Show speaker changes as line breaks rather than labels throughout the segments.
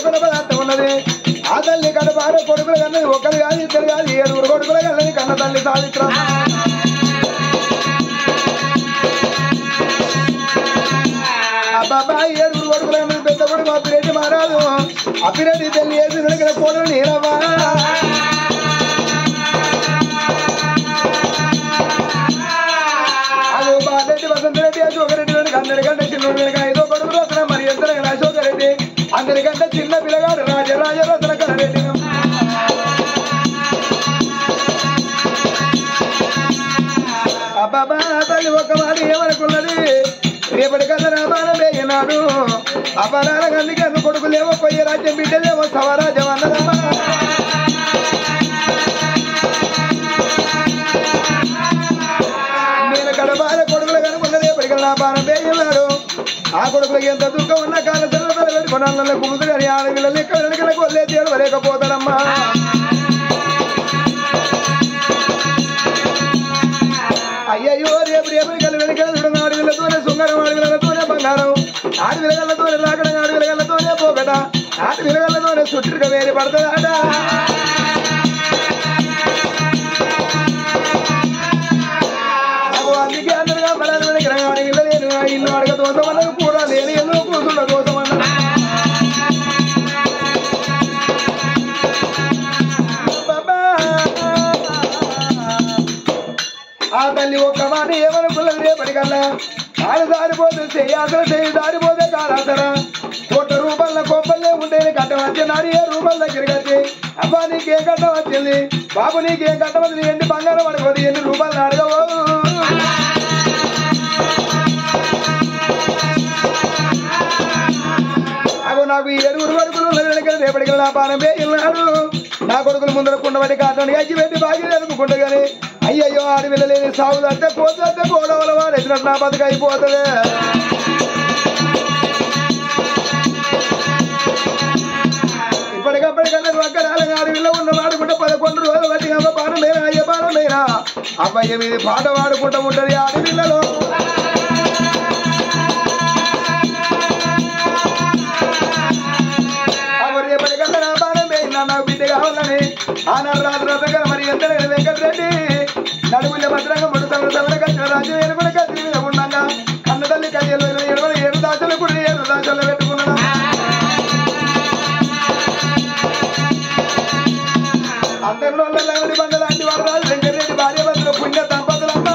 లోపల పదార్థం ఉన్నది ఆ తల్లి కడపార కొడుకులు కన్నది ఒకరు కాదు ఇద్దరు కాదు ఏడుగురు కొడుకులు కన్నది కన్న తల్లి సావిత్ర అబ్బాబా ఏడుగురు కొడుకులు కన్నది పెద్ద కొడుకు అప్పిరెడ్డి మహారాజు అప్పిరెడ్డి తల్లి ఏసి వెనకల కోడలు నీరవ్వా అది బాలరెడ్డి వసంతరెడ్డి అశోకరెడ్డి వెనక అందరికంటే చిన్నోడు వెనక ఐదో కొడుకు రత్న మరి ఎంతనగా అశోకరెడ్డి అందరికంటే చిన్న పిల్లగాడు రాజరాజ రత్న కరెడ్డి అబ్బాబా తల్లి ఒక్క మాట ఏమనుకున్నది రేపటి కన్నా రామానం వేయనాడు అపరాల గందికి అన్న కొడుకులేమో పోయే రాజ్యం బిడ్డలేమో సవరాజ్యం అన్నదమ్మా నేను గడపాల కొడుకులు కనుకున్నది ఎప్పటికీ నా బాణం వేయన్నాడు ఆ కొడుకులకి ఎంత దుఃఖం ఉన్న కాళ్ళ తర్వాత పెట్టుకున్నాను కుముతులు అని ఆడపిల్లలు ఎక్కడ వెనకలకు వల్లే తీరవలేకపోతారమ్మా అయ్యయ్యో రేపు రేపు కలు వెనకలు ఆడపిల్లతోనే సుంగరం ఆడపిల్లతోనే బంగారం ఆడపిల్లగలతోనే లాగడం ఆడపిల్లగలతోనే పోగట ఆడపిల్లగలతోనే చుట్టుగా వేరే పడతాడా నాకు అందుకే అందరుగా బలాలు వెనకరా ఇల్లు లేను ఆ ఇల్లు అడగ దోసమన్నది కూడా లేని ఎందుకు కూతుళ్ళ దోసమన్న ఆ తల్లి ఒక్క మాట ఏమనుకున్నది రేపటికల్లా కాలు దారిపోతే చేయాసర చేయి దారిపోతే కాలాసర కోట్ల రూపాయల కొప్పలే ఉండేది కట్టం వచ్చినాడు ఏ రూపాయల దగ్గరికి వచ్చి అబ్బా నీకేం కట్టం వచ్చింది బాబు నీకేం కట్టం వచ్చింది ఎన్ని బంగారం అడగదు ఎన్ని రూపాయలు అడగవు అగో నాకు ఈ ఏడుగురు కొడుకులు వెనకలు రేపటికి నా పానం వేయినాడు నా కొడుకులు ముందర కుండబట్టి కాటానికి అచ్చి పెట్టి బాగా ఎదుర్కొంటా కానీ అయ్యయ్యో ఆడి వెళ్ళలేని సాగులు అంటే కోత అంటే కోడవల వాడు ఎదురట్టు నా బతుకు అయిపోతుంది ఇప్పటికప్పటికల్లా ఒక్కరాలు అడవిలో ఉన్న వాడుకుంటే పదకొండు రోజులు బట్టి అమ్మ పానం మేనా అయ్య పానం మేనా అబ్బాయి మీది పాట వాడుకుంటూ ఉంటది అడవిలలో అవరు ఎప్పటికల్లా నా పానం వేయినా నాకు బిడ్డ కావాలని ఆనాడు రాత్రి రాత్రి మరి ఎంత వెంకటరెడ్డి నడుగుల భద్రంగా మూడు సంవత్సరం సవర కట్టిన రాజు ఎలుగుల కత్తి మీద ఉండగా కన్న తల్లి కయ్యలు ఇరవై ఏడు దాచలు కూడా ఏడు దాచలు పెట్టుకున్నాడు అందరిలో లవడి బండ లాంటి వారు రాజు వెంకటరెడ్డి భార్య భద్ర పుణ్య దంపతులమ్మ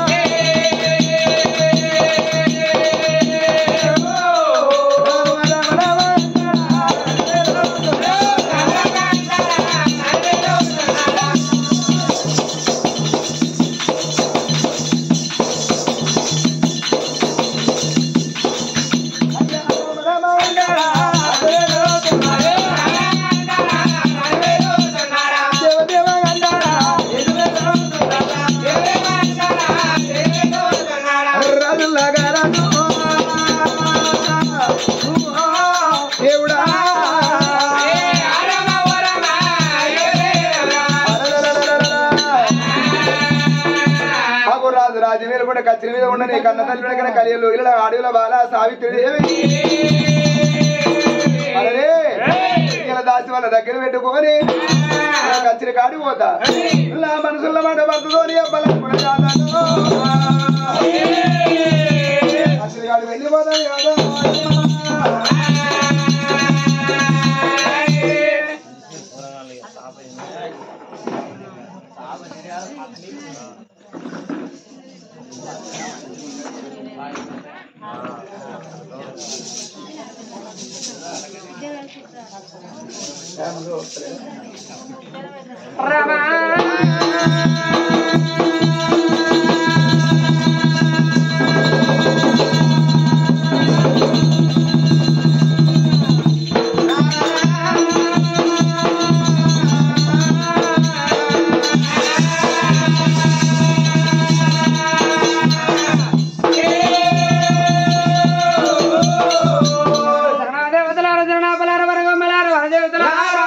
రామ రామ దేవుడా అగు రాజు రాజు మీద కూడా కత్తి మీద ఉన్న నీ కన్న తల్లి వెనకన కలియలు ఇలా అడవిల బాల సావిత్రుడు ఏమి అరే ఇలా దాచి వాళ్ళ దగ్గర పెట్టుకొని ఇలా కచ్చిన కాడి పోతా ఇలా మనసులో మాట పడుతుందని కచ్చిన కాడి వెళ్ళిపోతాను కదా
దేవతలారు జనాపలారు వరగమ్మలారు వరదేవతలారు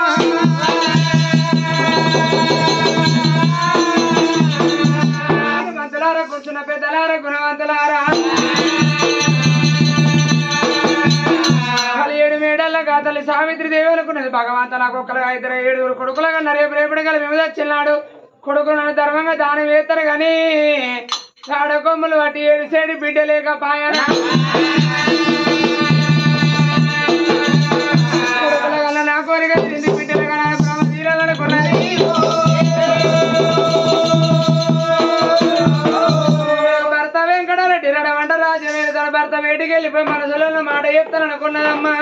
మంతులారా కూర్చున్న పెద్దలారా గుణవంతులారా కలియేడు మేడల్ల గాతలు సావిత్రి దేవి అనుకున్నది భగవంత నాకు ఒక్కరు ఇద్దరు ఏడుగురు కొడుకులుగా రేపు రేపటి గల విమద చిన్నాడు కొడుకులు నన్ను ధర్మంగా దానం వేస్తారు గాని కొమ్ములు బట్టి ఏడు సేడి బిడ్డ లేక పాయన కొడుకుల గల నా కోరిక తిండి బిడ్డలు కానీ బ్రహ్మ తీరాలనుకున్నది భర్త వెంకటరెడ్డి రడమంట రాజవేలు తన భర్త వేటికి వెళ్ళిపోయి మనసులో ఉన్న మాట చెప్తాననుకున్నదమ్మా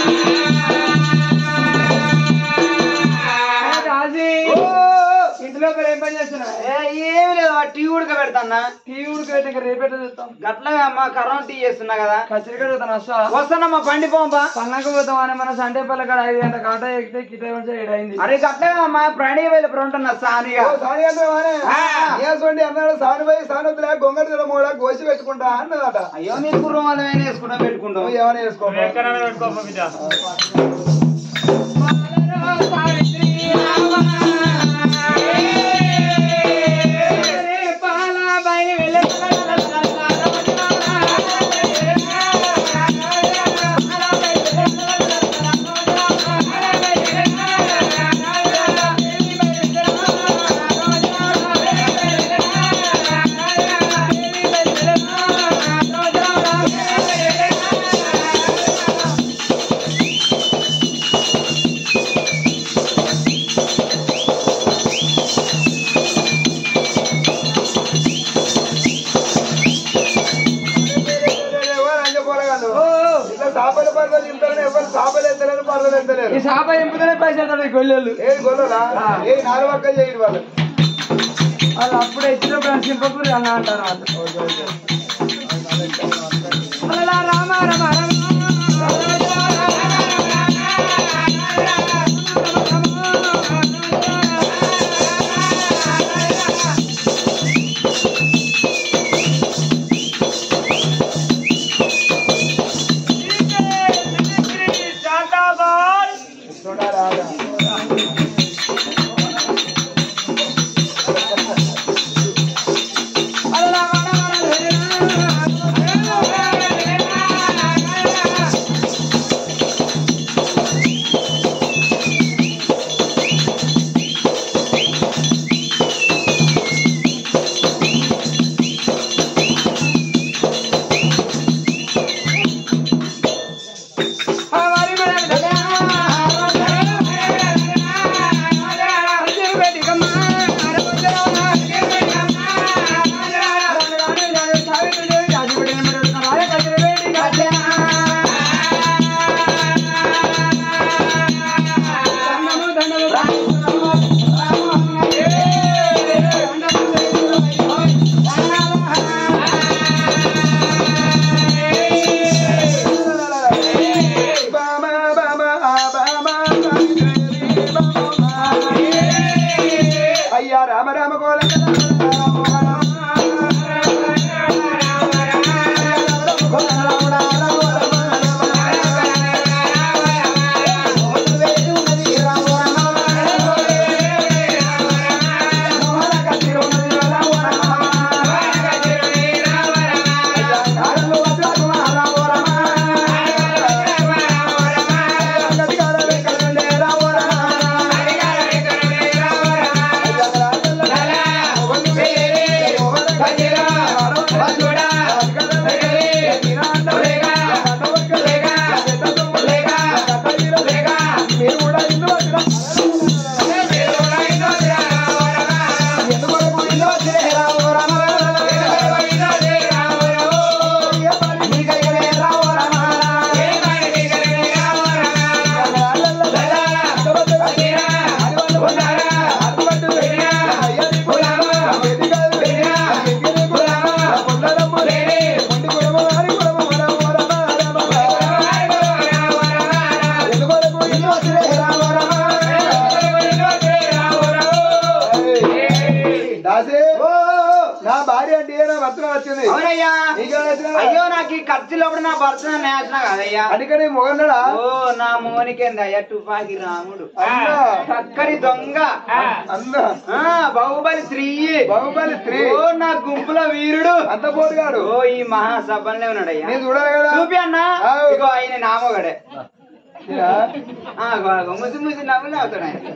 రాజీ ఇంట్లో ఏం పని చేస్తున్నా
ఏ, ఏమి లేదు ఆ టీ ఉడక పెడతాన్నా
టీ ఉడికి రేపెట్ట చూస్తాం
గట్లగా అమ్మ కరోనా టీ చేస్తున్నా కదా
కచ్చిరి కడుగుతాను వస్తా
వస్తానమ్మా పండి పోంపా
పన్నాకు పోతాం అని మన సండే పల్ల కాడ ఐదు గంట కాట ఎక్కితే కిట ఏడైంది
అరే గట్లగా అమ్మా ప్రాణి వెళ్ళి ఉంటున్నా సానిగా
ఏసండి అన్నాడు సానుబాయి సానుద్దులే గొంగడి తిన మూడ గోసి పెట్టుకుంటా అన్నదట
అయ్యో మీ కుర్రం వాళ్ళ వేసుకుంటా పెట్టుకుంటాం
నువ్వు ఏమైనా చేసుకో
సావిత్రి పాలబాయి
ఇట్లా చేపల పడవలు ఇంతలో ఎవరు చేపలు ఎత్తలేరు పడవలు ఎత్తలేరు
ఈ సాప ఎంపుతూనే పైసలు తోడు గొల్లెలు
ఏది గొల్లలా ఏ నాలుగు పక్క చేయడు వాళ్ళు
వాళ్ళు అప్పుడే ఇచ్చినప్పుడు సింపకూరి అన్న అంటారు అలా రామ రామ
అయ్యా రామ రామ కోల మీరు కూడా ఇల్లు వచ్చిన ఎందుకు ఇల్లు దాసే నా భార్య అంటే నా భర్త వచ్చింది
అవునయ్యా
నీకేం నచ్చినా?
అయ్యో నాకు ఈ ఖర్చులోప్పుడు నా భర్త నేసిన కదయ్యా
అందుకని మొగన్నాడా
ఓ నా మోనికేందయ్యా తుపాకి రాముడు
అన్నా
చక్కని దొంగ
అన్నా
ఆ బాహుబలి స్త్రీ
బాహుబలి స్త్రీ
ఓ నా గుంపుల వీరుడు
అంత పోరుగాడు
ఓ ఈ మహాసభల్లో ఉన్నాడయ్యా
నేను చూడాలి కదా
చూపి అన్నా
ఆవ్.
ఇగో ఆయన నామగడే
ఇదా?
ఆ, గో- ముసి ముసి నవ్వులు అవుతాడు ఆయన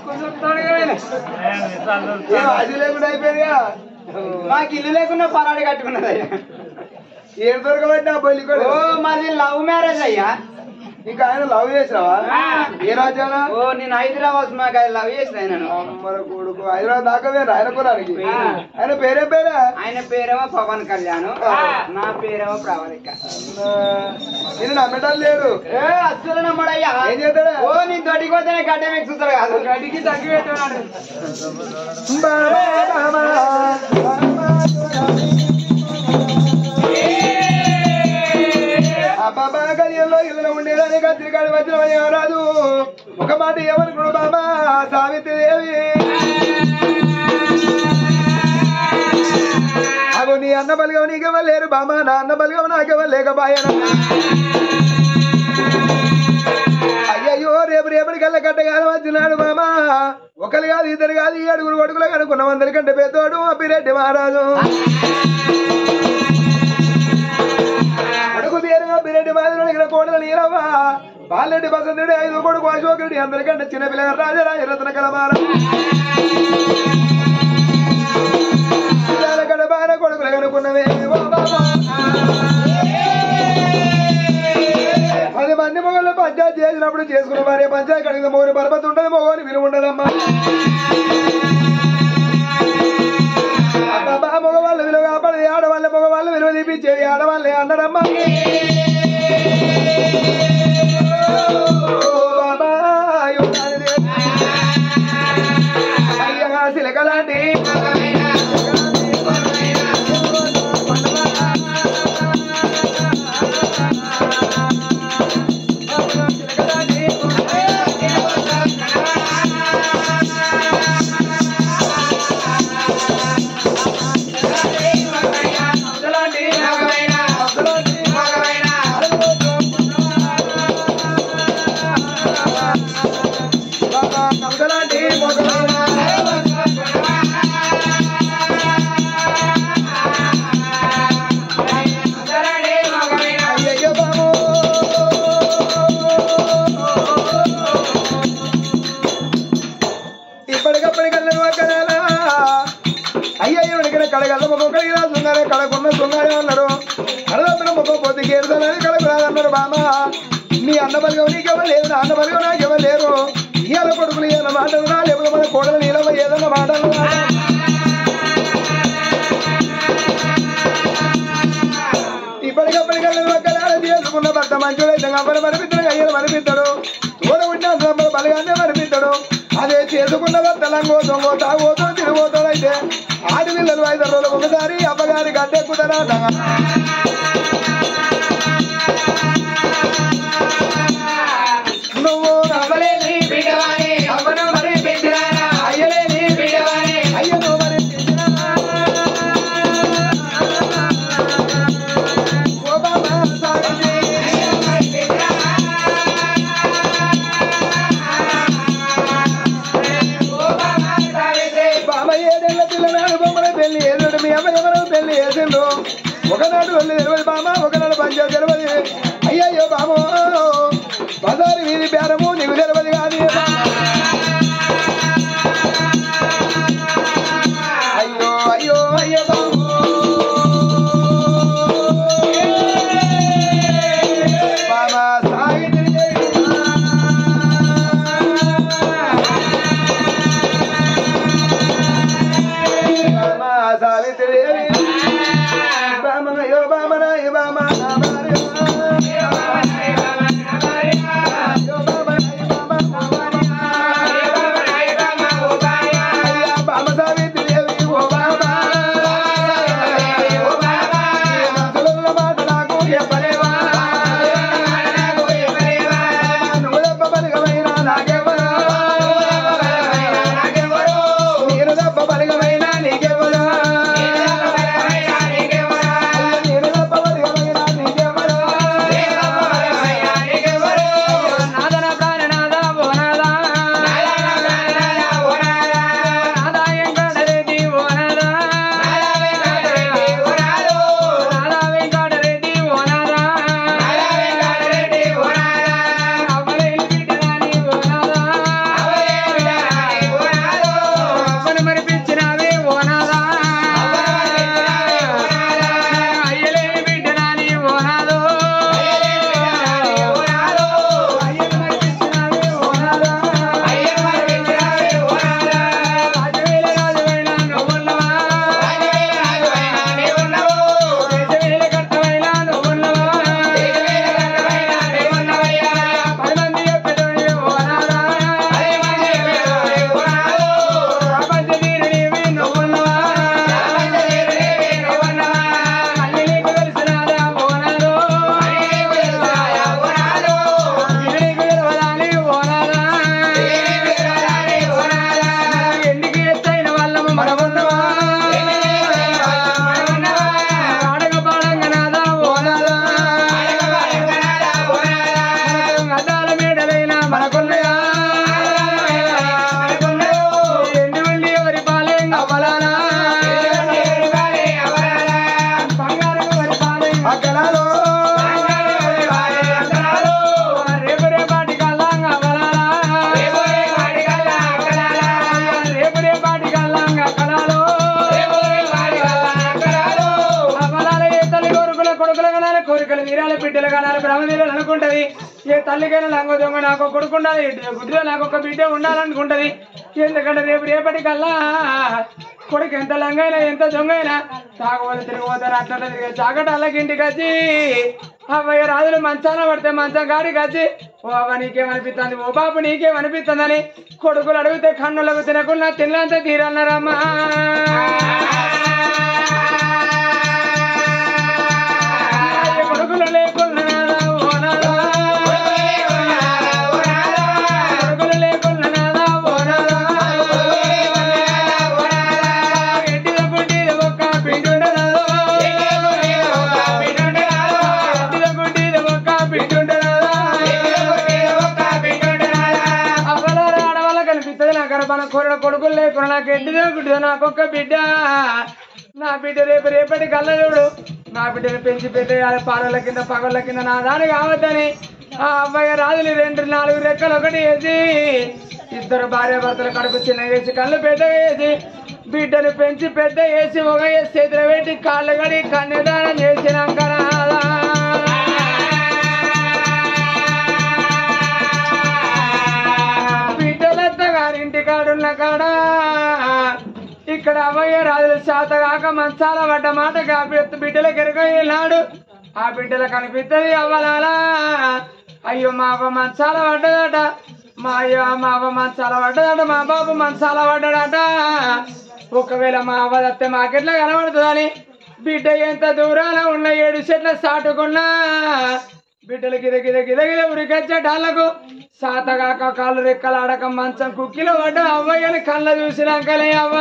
ఏం అది లేకుండా అయిపోయిందిగా
మాకు ఇల్లు లేకుండా పరాడు కట్టుకున్నది అయ్యా
ఏం దొరకబట్టి నా బొల్లి కూడా
ఓ మాది లవ్ మ్యారేజ్ అయ్యా
ఇంకా ఆయన లవ్ చేసినావా ఏ రాజ్యానా
ఓ నేను హైదరాబాద్ మాకు లవ్ చేసిన ఆయనను
అమ్మర కొడుకు హైదరాబాద్ దాకా వేరు ఆయన కులానికి
ఆ.
ఆయన పేరే పేరా
ఆయన పేరేమో పవన్ కళ్యాణ్ నా పేరేమో ప్రవళిక
నేను నమ్మటం లేడు
ఏ అస్సలు నమ్మడయ్యా
ఏం చేస్తాడా
ఓ నీ తోటికి పోతేనే గడ్డ మీకు చూస్తాడు కాదు
గడికి తగ్గి పెట్టున్నాడు
బాబా, బాబా, బాబా, అబ్బాబా కలియంలో ఇల్లు ఉండేదాన్ని కత్తిరికాడి వచ్చిన రాదు ఒక మాట ఏమనుకున్నాడు బాబా సావిత్రి దేవి అగో నీ అన్న బలిగవ నీకెవ లేరు బామా నా అన్న బలిగవ నాకెవ లేకపాయన అయ్యయ్యో రేపు రేపటి కల్లా కట్టగాలి వచ్చినాడు మామా ఒకరు కాదు ఇద్దరు కాదు ఈ అడుగురు కొడుకులు కనుక్కున్న వందల కంటే పెద్దోడు అప్పిరెడ్డి మహారాజు కొడుకు తీరంగా అప్పిరెడ్డి మహారాజు ఇక్కడ కోడలు నీరవ్వ బాలరెడ్డి బసంతుడి ఐదు కొడుకు అశోకుడి అందరికంటే చిన్న పిల్ల రాజరాజ రత్న కలమార గడబార కొడుకులు కనుక్కున్నవే ఓ బాబా పది మంది మొగలు పంచాయతీ చేసినప్పుడు చేసుకున్న భార్య పంచాయతీ కడిగిన మొగని పరపతి ఉండదు మొగని విలువ ఉండదమ్మా అబ్బబ్బా, మగవాళ్ళు విలువ కాపాడేది ఆడవాళ్ళ మగవాళ్ళు విలువ తీపించేది ఆడవాళ్ళే అన్నారమ్మా ఓ బాబా, యుగానిదే. అయ్యగా సిలకలాంటి బాబా, కమకలాంటి అయ్యయ్యో బాబు. ఇప్పటికప్పటికల్లా కడాలా అయ్యయ్యో ఇక్కడ కడగల్ల ముఖం కడిగి రాసున్నారు కడకున్న సున్నారే అన్నారు కడదప్పుడు ముఖం పొద్దు కేరుదలని కడకు రాదన్నారు బామ మీ అన్న బలిగం నీకెవరు లేదు నా అన్న బలిగం నాకెవరు లేరు ఇయ్యాల కొడుకులు ఏదన్న మాటలు రా లేకపోతే మన కోడలు నీలవ ఏదన్న మాటలు రా ఇప్పటికప్పటికల్లా ఒక్కలాడ చేసుకున్న భర్త మంచుడైతే అమ్మని మనిపిస్తాడు అయ్యను మనిపిస్తాడు తోడ ఉంటే అందరూ బలగానే మనిపిస్తాడు అదే చేసుకున్న భర్త లంగో దొంగో తాగోతో తిరిగోతాడు అయితే ఆడి పిల్లలు ఐదు రోజులు ఒకసారి అబ్బగారి గడ్డెక్కుతారా నువ్వు నవ్వలేని బిడ్డవాణి అవ్వను మరి పెంచిరానా అయ్యలేని బిడ్డవాణి అయ్యను మరి పెంచిరానా ఓ బాబా సాగండి బాబా ఏడేళ్ల పిల్లనాడు బొమ్మల పెళ్లి ఏడు మీ అమ్మ ఎవరో పెళ్లి వేసిండు ఒకనాడు వెళ్ళి తెలియదు బామ ఒకనాడు పంచాయతీ తెలియదు అయ్యయ్యో బామో బజారు వీధి బేరము నీకు తెలియదు కాదు అయ్యో అయ్యో అయ్యో బామో బామా సాగిత్రి బామా సావిత్రి బామనయో బామనయ బామా బామనయో బామనయ
బిడ్డలు కానాలి బ్రహ్మదేవులు అనుకుంటది ఏ తల్లికైనా నాకు దొంగ నాకు ఒక కొడుకు ఉండాలి గుడ్డిలో నాకు ఒక బిడ్డ ఉండాలనుకుంటది ఎందుకంటే రేపు రేపటికల్లా కొడుకు ఎంత లంగైనా ఎంత దొంగైనా తాగబోతే తిరిగిపోతారు అట్లా తిరిగి చాకటాలకి ఇంటికి వచ్చి అవ్వయ్య రాజులు మంచాన పడితే మంచం గాడికి వచ్చి ఓ అవ్వ నీకేమనిపిస్తుంది ఓ బాబు నీకేమనిపిస్తుందని కొడుకులు అడిగితే కన్నులకు తినకుండా తిన్నంత తీరన్నారమ్మా కొడుకులు లేకుండా నాదా, ఓ నాదా. కొడుకులు లేకుండా నాదా, ఓ నాదా. ఎట్టిద గుడ్డిద ఒక్క పిండుండరాదో. ఎట్టిద గుడ్డిద ఒక్క పిండుండరాదో. అవ్వలారా ఆడవాళ్ళ కనిపిస్తుంది నా గర్భాన కోరిన కొడుకులు లేకుండా నాకు ఎడ్డిదో గుడ్డిదో నాకొక్క బిడ్డ నా బిడ్డ రేపు రేపటి కళ్ళజోడు నా బిడ్డను పెంచి పెట్టేయాలి పాలల కింద పగళ్ళ కింద నా దాని కావద్దని ఆ అబ్బాయి రాజులు రెండు నాలుగు రెక్కలు ఒకటి వేసి ఇద్దరు భార్య భర్తలు కడుపు చిన్న వేసి కళ్ళు పెద్ద వేసి బిడ్డను పెంచి పెద్ద వేసి ఒక వేసి చేతులు పెట్టి కాళ్ళు కడి కన్యదానం చేసినాక నాదా. బిడ్డలత్త గారింటి కాడున్న కాడా ఇక్కడ అవ్వయ్య రాజులు శాత కాక మంచాల పడ్డ మాట కాపీ బిడ్డలకు ఎరగన్నాడు ఆ బిడ్డలు కనిపిస్తుంది అవ్వలాలా అయ్యో మా అవ్వ మంచాల పడ్డదట మా అయ్యో మా అవ్వ మంచాల పడ్డదట మా బాబు మంచాల పడ్డాడట ఒకవేళ మా అవ్వ దత్తే మాకెట్లా కనబడుతుందని బిడ్డ ఎంత దూరాన ఉన్న ఏడు చెట్ల సాటుకున్నా బిడ్డలు గిద గిద గిద గిద ఉరికొచ్చేటాళ్ళకు సాతగాక కాళ్ళు రెక్కలు ఆడక మంచం కుక్కిలో పడ్డ అవ్వయ్యని కళ్ళ చూసినాకలే అవ్వా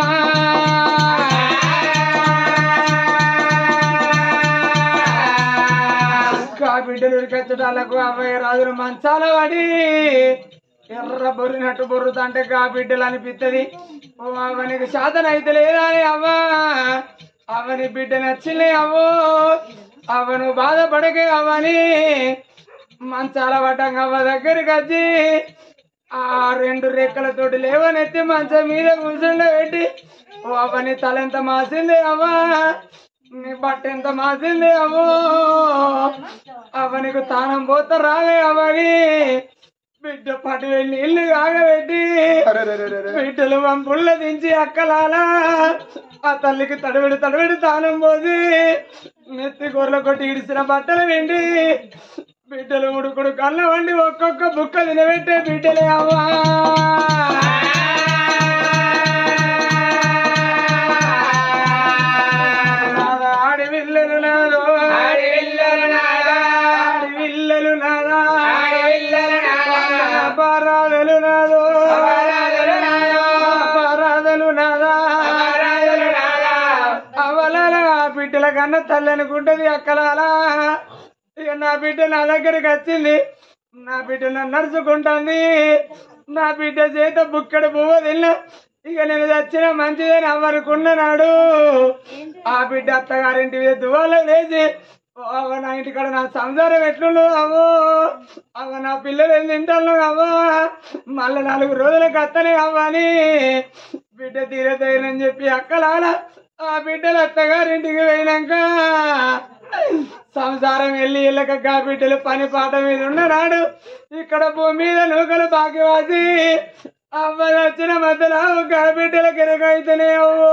కా బిడ్డలు ఉరికొచ్చేటాళ్ళకు అవ్వయ్య రాజులు మంచాల పడి ఎర్ర బొరినట్టు బొర్రుతంటే గా బిడ్డలు అనిపిస్తుంది ఓ అవనికి శాతం అయితే లేదా అని అవ్వా అవని బిడ్డ నచ్చింది అవ్వో అవను బాధపడకే అవని మంచాల పడ్డంగా అవ్వ దగ్గరికి వచ్చి ఆ రెండు రెక్కలతోటి లేవనెత్తి మంచం మీద కూర్చుండబెట్టి ఓ అవని తల ఎంత మాసింది అవ్వా నీ బట్ట ఎంత మాసింది అవ్వో అవనికి తానం పోత రాలే అవని బిడ్డ పటు నీళ్లు కాగబెట్టి బిడ్డలు వంపుళ్ళ దించి అక్కలాలా ఆ తల్లికి తడబడి తడబడి తానం పోసి నెత్తి గొర్రెల కొట్టి ఇడిసిన బట్టలు వెండి బిడ్డలు ఉడుకుడు కళ్ళ వండి ఒక్కొక్క బుక్క తినబెట్టే బిడ్డలే అవ్వా నాదా ఆడి విల్లలు నాదో ఆడి విల్లలు నాదా ఆడి విల్లలు నాదా ఆడి విల్లలు నాదా అపరాధలు నాదో అపరాధలు నాదో అపరాధలు నాదా అపరాధలు నాదా అవలలా బిడ్డల కన్నా తల్లి అనుకుంటది అక్కలాలా ఇక నా బిడ్డ నా దగ్గరికి వచ్చింది నా బిడ్డ నన్ను నడుచుకుంటుంది నా బిడ్డ చేత బుక్కడు పువ్వు తిన్నా ఇక నేను చచ్చిన మంచిదని అవ్వనుకున్నాడు ఆ బిడ్డ అత్తగారింటి మీద దువ్వాలో లేచి "ఓ అవ్వ నా ఇంటికాడ నా సంసారం ఎట్లుండు అవ్వో అవ్వ నా పిల్లలు ఏం తింటాను అవ్వ మళ్ళీ నాలుగు రోజులకు అత్తనే అవ్వని బిడ్డ తీరతయ్యనని చెప్పి అక్కలాల ఆ బిడ్డలు అత్తగారింటికి పోయినాక సంసారం వెళ్ళి ఇళ్ళక బిడ్డలు పని పాట మీద ఉన్ననాడు ఇక్కడ భూమి మీద నూకలు బాకి వాసి అవ్వ వచ్చిన మధ్యలో ఒక బిడ్డల కిరకైతేనే అవ్వో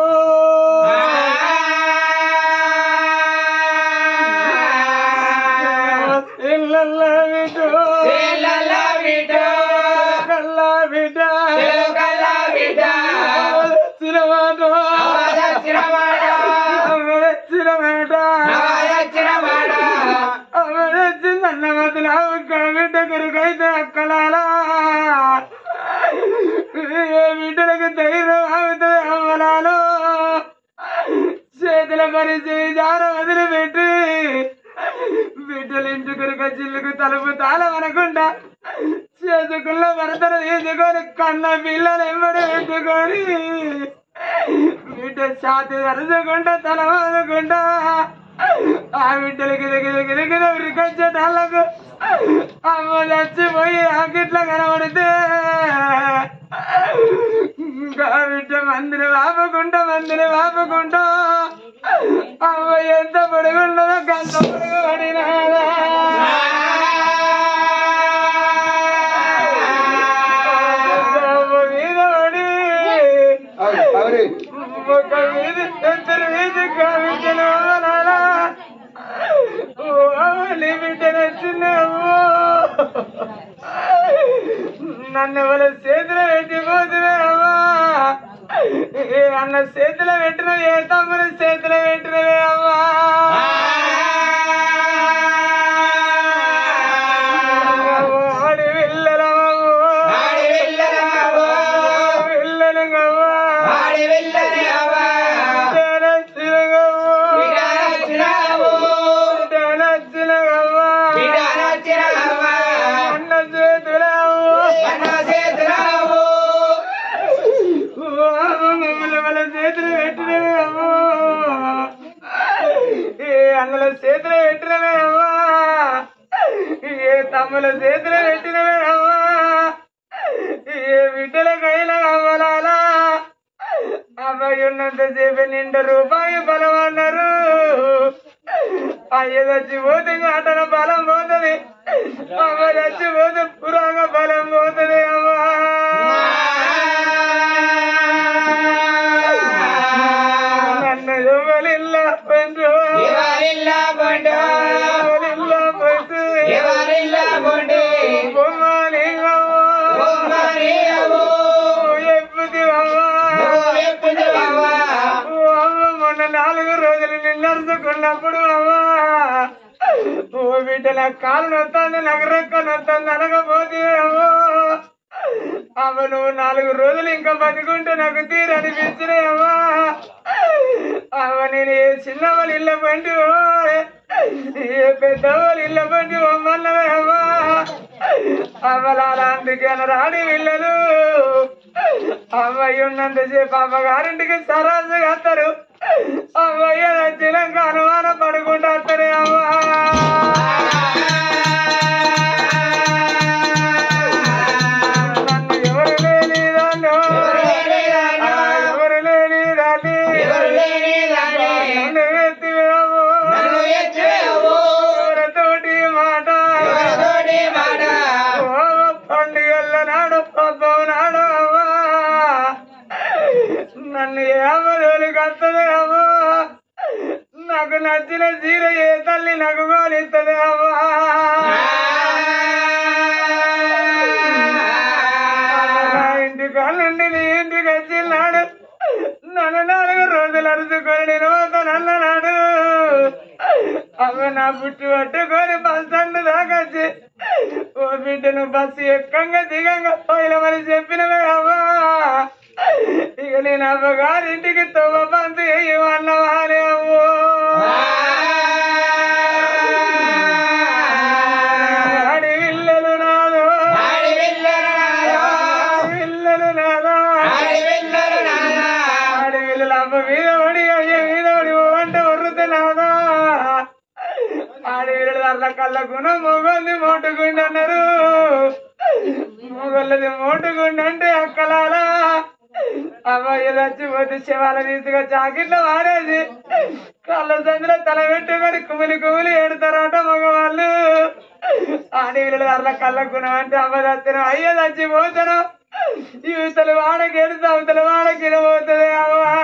ఇళ్ళల్లో బిడ్డో, కల్లా బిడ్డ, వచ్చిన మాట, వచ్చిన మాట, వచ్చిందన్న మధ్యలో ఒక్క బిడ్డ కిరకైతే అక్కలాలా ఏ బిడ్డలకు ధైర్యం అవుతుంది అవ్వలాలో చేతుల పని చేజార వదిలిపెట్టి బిడ్డలు ఇంటికి చిల్లుకు తలుపు తాళం అనకుండా చేసుకున్న భర్తను తీసుకొని కన్న పిల్లలు ఎంబడి పెట్టుకొని బిడ్డ ఛాతి తరుచుకుంటా తల వాదుకుంటా ఆ బిడ్డలకి దగ్గర దగ్గర ఉరికొచ్చేటాళ్ళకు అమ్మ చచ్చిపోయి ఆకిట్లా కనబడితే ఇంకా బిడ్డ మందిని వాపుకుంటా మందిని వాపుకుంటా అవ్వ ఎంత పొడుగున్నదో గంత పొడుగు పడినాదా అవ్వ మీద పడి
అవును, అవును.
ఒక వీధి ఇద్దరు వీధి కావించను నానా బిడ్డనొచ్చినావు నన్ను ఎవరి చేతిలో పెట్టిపోతున్నావా ఏ అన్న చేతిలో పెట్టిన ఏ తమ్ముని చేతిలో పెట్టినవే అమ్మా ఆడి పిల్లలమ్మ. పిల్లలుగవ్వ. బిడ్డనొచ్చినగవ్వ. బిడ్డనొచ్చినగవ్వ. అన్న చేతులవ్వ. మమ్మల్ని వాళ్ళ చేతులు పెట్టినవే అమ్మో ఏ అన్నల చేతులు పెట్టినవే అమ్మా ఏ తమ్ముల చేతులు పెట్టినవే అమ్మా ఏ బిడ్డల కైలా అవ్వలాలా అబ్బాయి ఉన్నంత సేపు నిండు రూపాయి బలం అన్నారు అయ్య చచ్చిపోతే ఆటల బలం పోతుంది అమ్మ చచ్చిపోతే పురాణ బలం పోతుంది అమ్మా నన్ను ఎవరిల్ల పండు ఎవరిల్ల పండు బొమ్మని ఎప్పుదివమ్మా అమ్మ మొన్న నాలుగు రోజులు నిన్నరుచుకున్నప్పుడు అమ్మా ఓ బిడ్డల కాలు నొత్తాంది నాకు రెక్క నొత్తాంది అనకపోతే అమ్మో అమ్మ నువ్వు నాలుగు రోజులు ఇంకా బతికుంటే నాకు తీరనిపించినాయమ్మా అమ్మ నేను ఏ చిన్నవాళ్ళు ఇళ్ళ పండి ఏ పెద్దవాళ్ళు ఇళ్ళ పండి బొమ్మన్నవే అమ్మా అవ్వలాలా అందుకే రాడి పిల్లలు అమ్మాయి ఉన్నంతసేపు అమ్మగారింటికి సరాసు వస్తారు అమ్మాయి వచ్చినాక అనుమానం పడుకుంటూ వస్తారు అమ్మా నన్ను ఎవరు లేని దాన్ని ఎవరు లేని దాన్ని నన్ను ఎత్తివేమో ఎవరితోటి మాట ఓ పండుగల నాడు పబ్బం నాడు అవ్వా నన్ను ఏమదోలు కత్తది అవ్వా నాకు నచ్చిన చీర ఏ తల్లి నాకు కోలిస్తుంది అవ్వా నా ఇంటి కాళ్ళండి నీ ఇంటికి వచ్చినాడు నన్ను నాలుగు రోజులు అరుచుకొని నేను పోతానన్నాడు అవ నా పుట్టు పట్టుకొని బస్ స్టాండ్ దాకా వచ్చి ఓ బిడ్డను బస్సు ఎక్కంగా దిగంగా పోయినమని చెప్పినవే అవ్వా ఇక నేను అవ్వగారింటికి తొవ్వ పంపి అన్నవానే అవ్వో ఆడి పిల్లలు నాదో ఆడి పిల్లలు నాదో ఆడి పిల్లలు అవ్వ మీద పడి అయ్య మీద పడి ఓ అంటే వరుతున్నాదా ఆడి పిల్లలు అట్లా కళ్ళకున్న మొగల్ని మోటుగుండి అన్నారు మొగళ్ళది మోటుగుండి అంటే అక్కలాలా అబ్బాయి చచ్చిపోతే శవాల తీసుగా జాకెట్లో వాడేసి కళ్ళ సందులో తల పెట్టుకొని కుమిలి కుమిలి ఏడుతారట మగవాళ్ళు ఆడి పిల్లలు అట్లా కళ్ళకున్నాం అంటే అమ్మ చచ్చిన అయ్యో చచ్చిపోతాను యువతలు వాడకి ఎడుతా అవతల వాడకి పోతుంది అవ్వా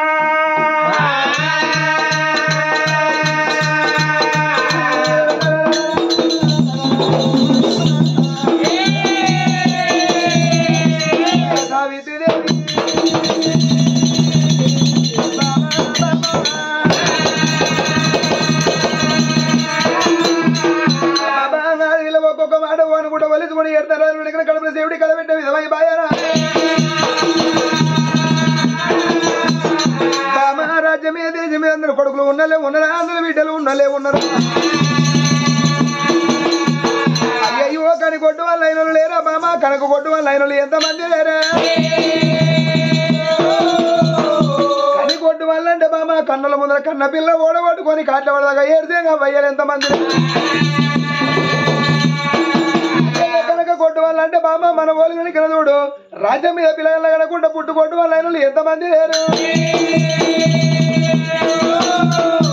సావిత్రిదేవి ఒక్కొక్క మాట అనుకుంటా వలిసుకొని ఎడతారు ఇక్కడ కడుపుల సేవుడి కలబెట్టే విధమై బాయారా రాజ్యమే దేశమే అందరు కొడుకులు ఉన్నలే ఉన్నరా అందరు బిడ్డలు ఉన్నలే ఉన్నారు అయ్యో కని కొట్టు వాళ్ళ అయినలు లేరా బామా కనక కొట్టు వాళ్ళ అయినలు ఎంతమంది లేరా కని కొట్టు వాళ్ళంటే బామా కన్నుల ముందర కన్న పిల్ల ఓడగొట్టుకొని కాట్ల పడదాకా ఏడితే వయ్యాలి ఎంతమంది కనుక కొట్టు వాళ్ళంటే బామ్మ మన ఓలిని ఇక్కడ చూడు రాజ్యం మీద పిల్లల కనకుండా పుట్టు కొట్టు వాళ్ళ అయినలు ఎంతమంది లేరు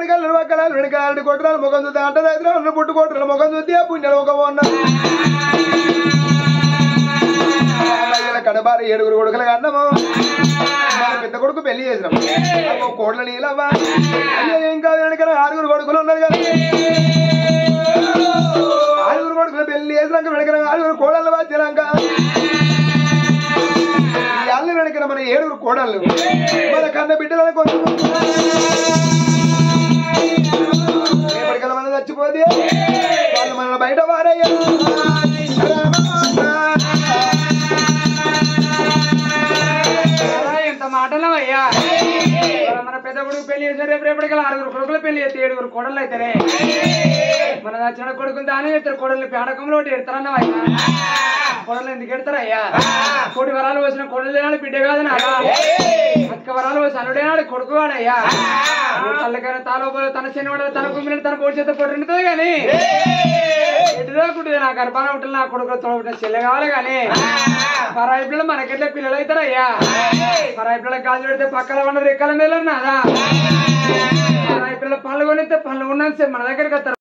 కళ్ళు పక్కన వెనకాలంటి కొట్టరాలు ముఖం చూస్తే అంట దగ్గర పుట్టు కొట్టరాలు ముఖం చూస్తే ఆ పుణ్యాలు ఒక ఉన్నారు కడబారి ఏడుగురు కొడుకులు అన్నము మన పెద్ద కొడుకు పెళ్లి చేసినాం అమ్మో, కోడలు నీలవ్వ అయ్యో ఇంకా వెనకాల ఆరుగురు కొడుకులు ఉన్నారు కదా ఆరుగురు కొడుకులు పెళ్లి చేసినాక వెనకన ఆరుగురు కోడళ్ళు వచ్చినాక అల్లు వెనకన మన ఏడుగురు కోడళ్ళు మన కన్న బిడ్డలను కొంచెం రేపటికల్లా మనం చచ్చిపోతే వాళ్ళు మన బయట వారయ్యా
అలా ఎంత మాటలు అయ్యా ఇవాళ మన పెద్ద కొడుకు పెళ్లి చేశారు రేపు రేపటికి ఆరుగురు కొడుకులు పెళ్లి చేస్తే ఏడుగురు కొడలు అయితేనే మన చిన్న కొడుకుని దాని చేస్తారు కొడలు పేడకంలో ఒకటి ఎడతారన్న అయ్యా కొడలు ఎందుకు ఎడతారయ్యా కోటి వరాలు వచ్చిన కొడలు లేనాడు బిడ్డ కాదు నాడా అక్క వరాలు వచ్చి అల్లుడేనాడు కొడుకు వాడయ్యా తల్లికైనా తాలో తన చిన్నవాడు తన కుమ్మిన తన కోడి చేత కొట్టినతో గాని ఎటుదో కుట్టింది నా గర్భాన ఉంటుంది నా కొడుకు తోడుకుంటే చెల్లె కావాలి గాని పరాయి పిల్లలు మనకెట్లే పిల్లలు అవుతారయ్యా పరాయి పిల్లలు గాజు పెడితే పక్కన ఉన్న రెక్కల మీద నాదా పరాయి పిల్లలు పళ్ళు కొనిస్తే పళ్ళు ఉన్నాను మన దగ్గరికి వస్తారు